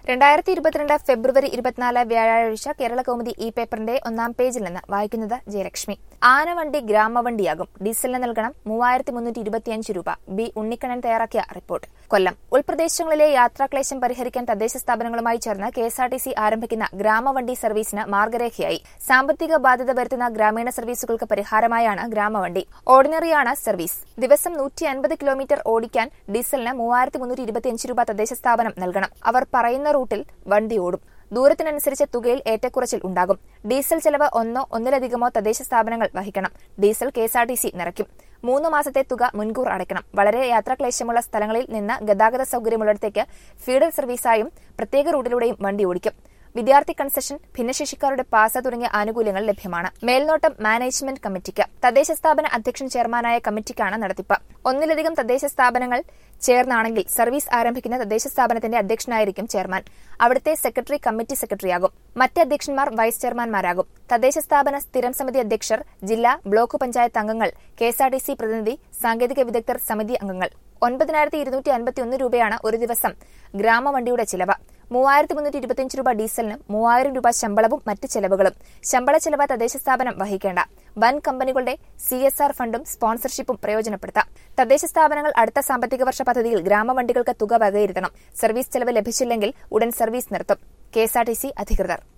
രണ്ടായിരത്തി ഇരുപത്തിരണ്ട് ഫെബ്രുവരി ഇരുപത്തിനാല് വ്യാഴാഴ്ച കേരള കൗമുദി ഈ പേപ്പറിന്റെ ഒന്നാം പേജിൽ നിന്ന് വായിക്കുന്നത് ജയലക്ഷ്മി ആനവണ്ടി ഗ്രാമവണ്ടിയാകും ഡീസലിന് നൽകണം മൂവായിരത്തി മുന്നൂറ്റി ഇരുപത്തിയഞ്ച് രൂപ ബി ഉണ്ണിക്കണ്ണൻ തയ്യാറാക്കിയ റിപ്പോർട്ട് കൊല്ലം ഉൾപ്രദേശങ്ങളിലെ യാത്രാക്ലേശം പരിഹരിക്കാൻ തദ്ദേശ സ്ഥാപനങ്ങളുമായി ചേർന്ന് കെഎസ്ആർടിസി ആരംഭിക്കുന്ന ഗ്രാമവണ്ടി സർവീസിന് മാർഗരേഖയായി സാമ്പത്തിക ബാധ്യത വരുത്തുന്ന ഗ്രാമീണ സർവീസുകൾക്ക് പരിഹാരമായാണ് ഗ്രാമവണ്ടി ഓർഡിനറിയാണ് സർവീസ് ദിവസം നൂറ്റി അൻപത് കിലോമീറ്റർ ഓടിക്കാൻ ഡീസലിന് മൂവായിരത്തി മുന്നൂറ്റി ഇരുപത്തിയഞ്ച് രൂപ തദ്ദേശ സ്ഥാപനം നൽകണം അവർ പറയുന്ന റൂട്ടിൽ വണ്ടി ഓടും ദൂരത്തിനനുസരിച്ച് തുകയിൽ ഏറ്റക്കുറച്ചിൽ ഉണ്ടാകും ഡീസൽ ചെലവ് ഒന്നോ ഒന്നിലധികമോ തദ്ദേശ സ്ഥാപനങ്ങൾ വഹിക്കണം ഡീസൽ കെഎസ്ആർടിസി നിറയ്ക്കും മൂന്ന് മാസത്തെ തുക മുൻകൂർ അടയ്ക്കണം വളരെ യാത്രാക്ലേശമുള്ള സ്ഥലങ്ങളിൽ നിന്ന് ഗതാഗത സൌകര്യമുള്ളിടത്തേക്ക് ഫീഡർ സർവീസായും പ്രത്യേക റൂട്ടിലൂടെയും വണ്ടി ഓടിക്കും വിദ്യാർത്ഥി കൺസെഷൻ ഭിന്നശേഷിക്കാരുടെ പാസ തുടങ്ങിയ ആനുകൂല്യങ്ങൾ ലഭ്യമാണ് മേൽനോട്ടം മാനേജ്മെന്റ് കമ്മിറ്റിക്ക് തദ്ദേശ സ്ഥാപന അധ്യക്ഷൻ ചെയർമാനായ കമ്മിറ്റിക്കാണ് നടത്തിപ്പ് ഒന്നിലധികം തദ്ദേശ സ്ഥാപനങ്ങൾ ചേർന്നാണെങ്കിൽ സർവീസ് ആരംഭിക്കുന്ന തദ്ദേശ സ്ഥാപനത്തിന്റെ അധ്യക്ഷനായിരിക്കും ചെയർമാൻ അവിടുത്തെ സെക്രട്ടറി കമ്മിറ്റി സെക്രട്ടറിയാകും മറ്റ് അധ്യക്ഷന്മാർ വൈസ് ചെയർമാൻമാരാകും തദ്ദേശ സ്ഥാപന സ്ഥിരം സമിതി അധ്യക്ഷർ ജില്ലാ ബ്ലോക്ക് പഞ്ചായത്ത് അംഗങ്ങൾ കെഎസ്ആർടിസി പ്രതിനിധി സാങ്കേതിക വിദഗ്ധർ സമിതി അംഗങ്ങൾ ഒൻപതിനായിരത്തി ഇരുന്നൂറ്റി അൻപത്തിയൊന്ന് രൂപയാണ് ഒരു ദിവസം ഗ്രാമവണ്ടിയുടെ ചിലവ് മൂവായിരത്തി മുന്നൂറ്റി ഇരുപത്തിയഞ്ച് രൂപ ഡീസലിനും മൂവായിരം രൂപ ശമ്പളവും മറ്റ് ചെലവുകളും ശമ്പള ചെലവ് തദ്ദേശ സ്ഥാപനം വഹിക്കേണ്ട വൻ കമ്പനികളുടെ സി എസ് ആർ ഫണ്ടും സ്പോൺസർഷിപ്പും പ്രയോജനപ്പെടുത്താം തദ്ദേശ സ്ഥാപനങ്ങൾ അടുത്ത സാമ്പത്തിക വർഷ പദ്ധതിയിൽ ഗ്രാമവണ്ടികൾക്ക് തുക വകയിരുത്തണം സർവീസ് ചെലവ് ലഭിച്ചില്ലെങ്കിൽ ഉടൻ സർവീസ് നിർത്തും കെഎസ്ആർടിസി അധികൃതർ